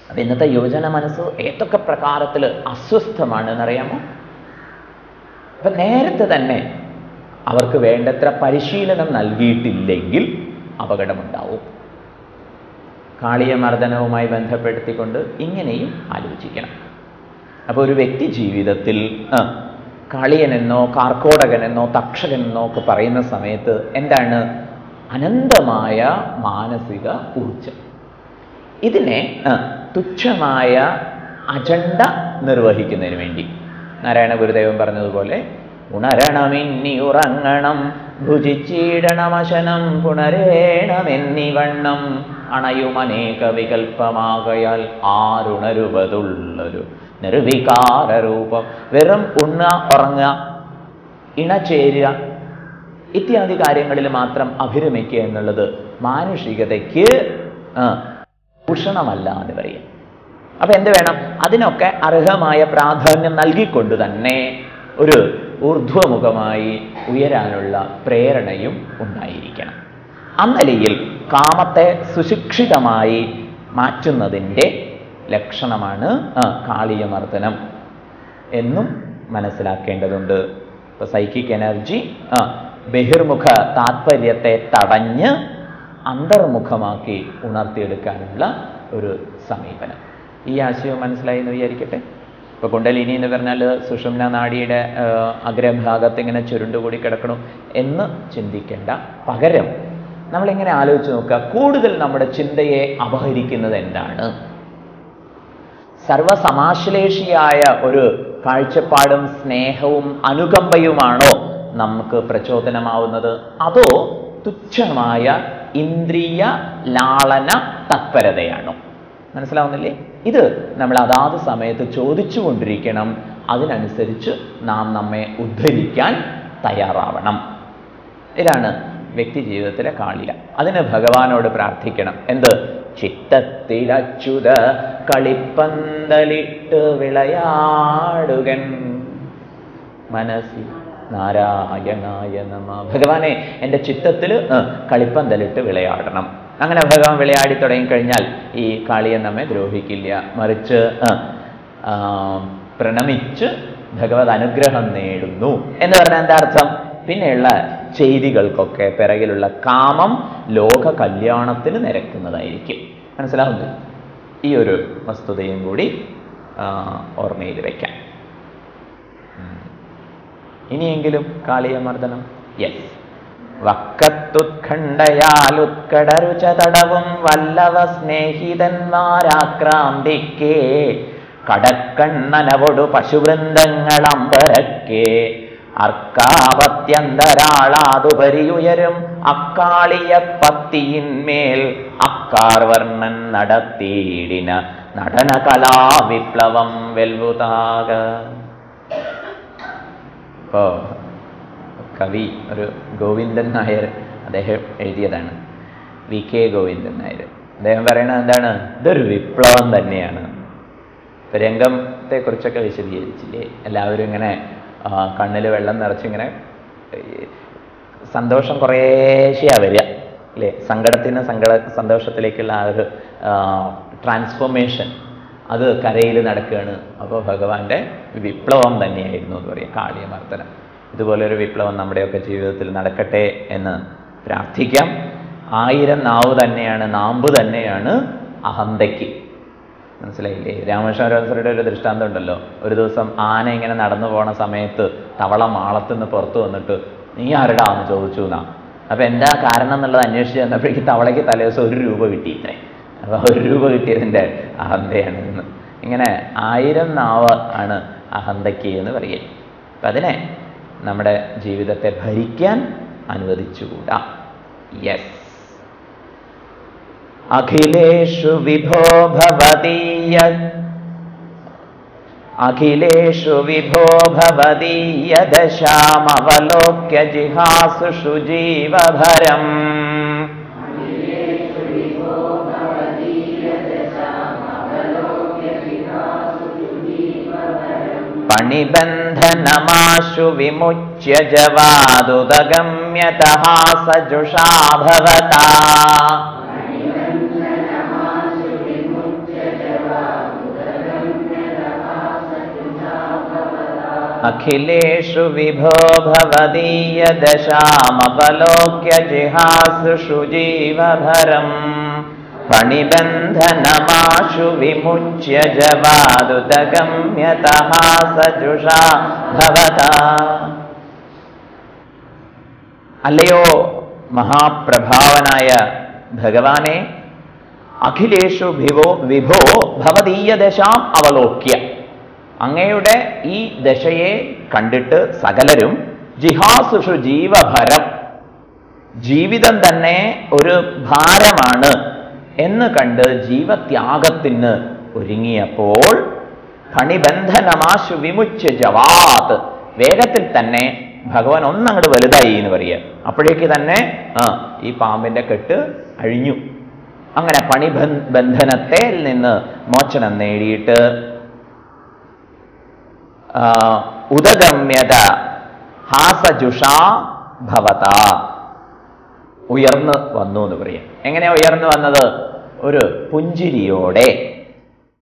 അപ്പൊ ഇന്നത്തെ യുവജന മനസ്സ് ഏതൊക്കെ പ്രകാരത്തിൽ അസ്വസ്ഥമാണ് എന്നറിയാമോ അപ്പൊ നേരത്തെ തന്നെ അവർക്ക് വേണ്ടത്ര പരിശീലനം നൽകിയിട്ടില്ലെങ്കിൽ അപകടമുണ്ടാവും കാളിയമർദ്ദനവുമായി ബന്ധപ്പെടുത്തിക്കൊണ്ട് ഇങ്ങനെയും ആലോചിക്കണം അപ്പോൾ ഒരു വ്യക്തി ജീവിതത്തിൽ ആ, കാളിയനെന്നോ കാർക്കോടകനെന്നോ തക്ഷകനെന്നോ ഒക്കെ പറയുന്ന സമയത്ത് എന്താണ് അനന്തമായ മാനസിക ഊർജം ഇതിനെ ആ, തുച്ഛമായ അജണ്ട നിർവഹിക്കുന്നതിന് വേണ്ടി നാരായണ ഗുരുദേവൻ പറഞ്ഞതുപോലെ ഉണരണമിന്നി ഉറങ്ങണം ഭുജിച്ചിടണമശനം പുണരേണമെന്നിവണ്ണം അണയുമനേക വികൽപ്പമാകയാൽ ആരുണരുവതുള്ളൊരു നിർവികാര രൂപം വെറും ഉണ്ണ ഉറങ്ങുക ഇണചേരുക ഇത്യാദി കാര്യങ്ങളിൽ മാത്രം അഭിരമിക്കുക എന്നുള്ളത് മാനുഷികതയ്ക്ക് ആ, ഭൂഷണമല്ല എന്ന് പറയാം അപ്പൊ എന്ത് വേണം അതിനൊക്കെ അർഹമായ പ്രാധാന്യം നൽകിക്കൊണ്ട് തന്നെ ഒരു ഊർധ്വമുഖമായി ഉയരാനുള്ള പ്രേരണയും ഉണ്ടായിരിക്കണം അന്നലിയിൽ കാമത്തെ സുശിക്ഷിതമായി മാറ്റുന്നതിൻ്റെ ലക്ഷണമാണ് ആ, കാളിയമർദ്ദനം എന്നും മനസ്സിലാക്കേണ്ടതുണ്ട് ഇപ്പൊ സൈക്കിക് എനർജി ആ, ബഹിർമുഖ താത്പര്യത്തെ തടഞ്ഞ് അന്തർമുഖമാക്കി ഉണർത്തിയെടുക്കാനുള്ള ഒരു സമീപനം ഈ ആശയം മനസ്സിലായി എന്ന് വിചാരിക്കട്ടെ ഇപ്പൊ കുണ്ടലിനി എന്ന് പറഞ്ഞാൽ സുഷുമ്ന നാഡിയുടെ ആ, അഗ്രഭാഗത്ത് ഇങ്ങനെ ചുരുണ്ടുകൂടി കിടക്കണം എന്ന് ചിന്തിക്കേണ്ട പകരം നമ്മളിങ്ങനെ ആലോചിച്ച് നോക്കുക കൂടുതൽ നമ്മുടെ ചിന്തയെ അപഹരിക്കുന്നത് എന്താണ് സർവസമാശ്ലേഷിയായ ഒരു കാഴ്ചപ്പാടും സ്നേഹവും അനുകമ്പയുമാണോ നമുക്ക് പ്രചോദനമാവുന്നത് അതോ തുച്ഛമായ ഇന്ദ്രിയ ലാളന തത്പരതയാണോ മനസ്സിലാവുന്നില്ലേ ഇത് നമ്മൾ അതാത് സമയത്ത് ചോദിച്ചുകൊണ്ടിരിക്കണം അതിനനുസരിച്ച് നാം നമ്മെ ഉദ്ധരിക്കാൻ തയ്യാറാവണം ഇതാണ് വ്യക്തി ജീവിതത്തിലെ കാളിയ അതിന് ഭഗവാനോട് പ്രാർത്ഥിക്കണം എന്ത് ചിത്തത്തിലച്യുത കളിപ്പന്തലിട്ട് വിളയാടുകൻ മനസ്സി നാരായണായ നമ ഭഗവാനെ എൻ്റെ ചിത്തത്തിൽ കളിപ്പന്തലിട്ട് വിളയാടണം അങ്ങനെ ഭഗവാൻ വിളയാടി തുടങ്ങിക്കഴിഞ്ഞാൽ ഈ കാളിയെ നമ്മെ ദ്രോഹിക്കില്ല മറിച്ച് ആ, ആ, പ്രണമിച്ച് ഭഗവത് അനുഗ്രഹം നേടുന്നു എന്ന് പറഞ്ഞാൽ എന്താ അർത്ഥം പിന്നെയുള്ള ചെയ്തികൾക്കൊക്കെ പിറകിലുള്ള കാമം ലോക കല്യാണത്തിന് നിരക്കുന്നതായിരിക്കും മനസ്സിലാവുന്നു ഈ ഒരു വസ്തുതയും കൂടി ആ, ഓർമ്മയിൽ വയ്ക്കാം ഉം. ഇനിയെങ്കിലും കാളിയമർദ്ദനം യെസ് വക്കത്തുത്ഖണ്ഡയാലുത്കടരുച തടവും വല്ലവ സ്നേഹിതന്മാരാക്രാന്തിക്കേ കടക്കണ്ണനവൊടു പശുവൃന്ദങ്ങളമ്പരക്കെ അർക്കാപത്യന്തരാളാതുപരിയുയരും അക്കാളിയ പത്തിയിന്മേൽ അക്കാർ വർണ്ണൻ നടത്തിയിടിന നടന കലാവിപ്ലവം വെൽവുതാക ഇപ്പോ കവി ഒരു ഗോവിന്ദൻ നായർ അദ്ദേഹം എഴുതിയതാണ് വി കെ ഗോവിന്ദൻ നായർ അദ്ദേഹം പറയണത് എന്താണ് ഇതൊരു വിപ്ലവം തന്നെയാണ് ഇപ്പൊ രംഗത്തെ കുറിച്ചൊക്കെ വിശദീകരിച്ചില്ലേ എല്ലാവരും ഇങ്ങനെ കണ്ണിൽ വെള്ളം നിറച്ചിങ്ങനെ ഈ സന്തോഷം കുറേശ്ശെയാ വരിക അല്ലേ സങ്കടത്തിന് സങ്കട സന്തോഷത്തിലേക്കുള്ള ആ ഒരു ട്രാൻസ്ഫോർമേഷൻ അത് കരയിൽ നടക്കുകയാണ് അപ്പോൾ ഭഗവാന്റെ വിപ്ലവം തന്നെയായിരുന്നു എന്ന് പറയും കാളിയമർദ്ദനം ഇതുപോലൊരു വിപ്ലവം നമ്മുടെയൊക്കെ ജീവിതത്തിൽ നടക്കട്ടെ എന്ന് പ്രാർത്ഥിക്കാം ആയിരം നാവ് തന്നെയാണ് നാമ്പ് തന്നെയാണ് അഹന്തയ്ക്ക് മനസ്സിലായില്ലേ രാമകൃഷ്ണരാസരുടെ ഒരു ദൃഷ്ടാന്തം ഉണ്ടല്ലോ ഒരു ദിവസം ആന ഇങ്ങനെ നടന്നു പോണ സമയത്ത് തവള മാളത്തുനിന്ന് പുറത്തു വന്നിട്ട് നീ ആരുടാ എന്ന് ചോദിച്ചു എന്നാ അപ്പൊ എന്താ കാരണം എന്നുള്ളത് അന്വേഷിച്ച് ചെന്നപ്പോഴേക്ക് തവളയ്ക്ക് തലേദിവസം ഒരു രൂപ കിട്ടിയിത്രേ അപ്പൊ ഒരു രൂപ കിട്ടിയതിൻ്റെ അഹന്തയാണ് എന്ന് ഇങ്ങനെ ആയിരം നാവ് ആണ് അഹന്തയ്ക്ക് എന്ന് പറയുക അപ്പൊ അതിനെ നമ്മുടെ ജീവിതത്തെ ഭരിക്കാൻ അനുവദിച്ചുകൂടാ യെസ് അഖിലേഷു വിഭോ ഭവതീയ അഖിലേഷു വിഭോ ഭവതീയ ദശാമവലോക്യ ജിഹാസുഷു ജീവഭരം പണിബന്ധനമാശു വിമുച്യ ജവാദുദഗമ്യതഃ സജുഷാ ഭവതാ അഖിലേഷു വിഭോ ഭവദീയദശാമവലോക്യ ജിഹാസുഷു ജീവഭരം പണിബന്ധനമാശു വിമുച്യ ജവാദുദഗമ്യതഃ സജുഷാ ഭവതാ അല്ലയോ മഹാപ്രഭാവനായ ഭഗവാനെ അഖിലേഷു വിഭോ വിഭോ ഭവതീയ ദശാം അവലോക്യ അങ്ങയുടെ ഈ ദശയെ കണ്ടിട്ട് സകലരും ജിഹാസുഷു ജീവഭരം ജീവിതം തന്നെ ഒരു ഭാരമാണ് എന്ന് കണ്ട് ജീവത്യാഗത്തിന് ഒരുങ്ങിയപ്പോൾ ഫണിബന്ധനമാശു വിമുച്ച് ജവാത് വേഗത്തിൽ തന്നെ ഭഗവാൻ ഒന്നങ്ങോട്ട് വലുതായി എന്ന് പറയുക അപ്പോഴേക്ക് തന്നെ ആ ഈ പാമ്പിന്റെ കെട്ട് അഴിഞ്ഞു അങ്ങനെ പണിബന്ധ ബന്ധനത്തിൽ നിന്ന് മോചനം നേടിയിട്ട് ആ, ഉദഗമ്യത ഹാസജുഷാ ഭവത ഉയർന്നു വന്നു എന്ന് പറയാം എങ്ങനെയാ ഉയർന്നു വന്നത് ഒരു പുഞ്ചിരിയോടെ